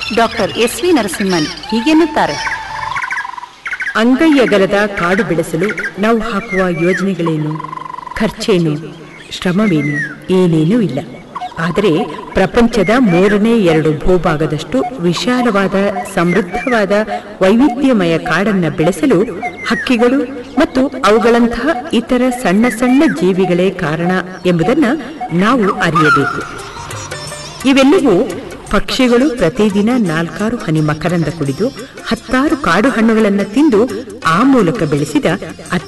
doctor S V Narasimhan ಹೀಗೆನ್ನುತ್ತಾರೆ ಅಂಗೈಯಗಲದ ಕಾಡು ಬೆಳೆಸಲು ನಾವು ಹಾಕುವ ಯೋಜನೆಗಳೇನು ಖರ್ಚೇನು ಶ್ರಮವೇನು ಏನೇನೂ ಇಲ್ಲ ಆದರೆ ಪ್ರಪಂಚದ ಮೂರನೇ ಎರಡು ಭೂಭಾಗದಷ್ಟು ವಿಶಾಲವಾದ ಸಮೃದ್ಧವಾದ ವೈವಿಧ್ಯಮಯ ಕಾಡನ್ನ ಬೆಳೆಸಲು ಹಕ್ಕಿಗಳು ಮತ್ತು ಅವುಗಳಂತಹ ಇತರ ಸಣ್ಣ ಸಣ್ಣ ಜೀವಿಗಳೇ ಕಾರಣ ಎಂಬುದನ್ನು ನಾವು ಅರಿಯಬೇಕು ಇವೆಲ್ಲವೂ ಪಕ್ಷಿಗಳು ಪ್ರತಿದಿನ ನಾಲ್ಕಾರು ಹನಿ ಮಕರಂದ ಕುಡಿದು ಹತ್ತಾರು ಕಾಡು ಹಣ್ಣುಗಳನ್ನು ತಿಂದು ಆ ಮೂಲಕ ಬೆಳೆಸಿದ